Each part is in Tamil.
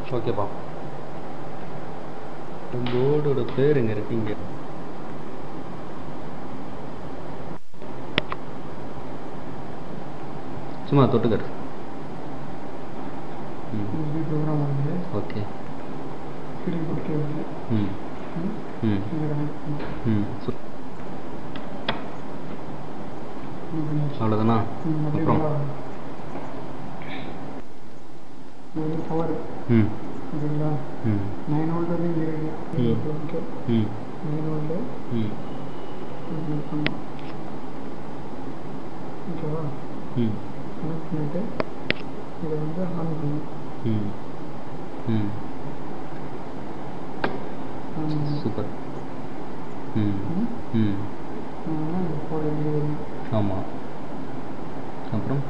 ஓகேப்பா போர்டோட பேர் எங்க இருக்கீங்க சும்மா தொட்டுக்கட்டு ம் இது ப்ரோக்ராம் வந்து ஓகே ஃபீடிங் கொடுக்க வந்து ம் ம் இது கனெக்ட் பண்ணி ம் சு இது பண்ணியாச்சு. அவ்வளோதானா ம், அப்படியே அப்புறம் மேல இது வந்து பவர் ம் ஓகேங்களா ம் நைன் வோல்ட் வந்து இங்கே ம். இருக்கு ஓகே ம் நைன் வோல்ட்டு ம் இது பண்ணலாம் ஓகேவா ம் கனெக்ட் பண்ணிவிட்டு இதை வந்து ஆன் பண்ணணும் ம் ம் ஆன் பண்ணணும். சூப்பர் ம் ம். ம் ஆனா இந்த போட வேண்டியது ஆமாம் அப்புறம்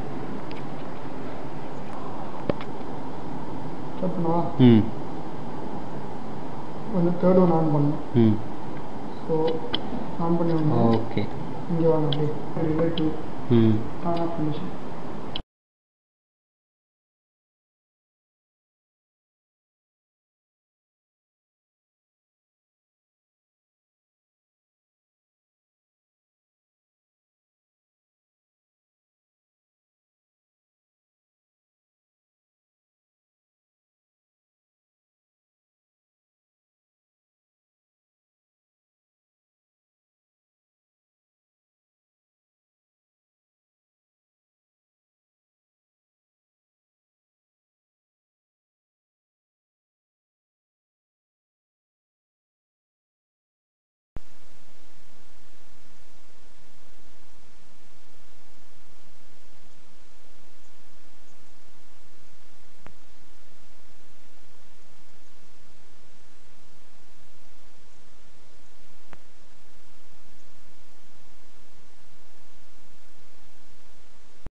ஸ்டார்ட் பண்ணவா ம் வந்து தேர்ட் ஒன் ஆன் பண்ணணும் ம் ஸோ ஆன் பண்ணி வந்து ஓகே இங்கே வாங்க அப்படியே ரிலேட்டிவ் ம் ஆன் ஆஃப் பண்ணிச்சு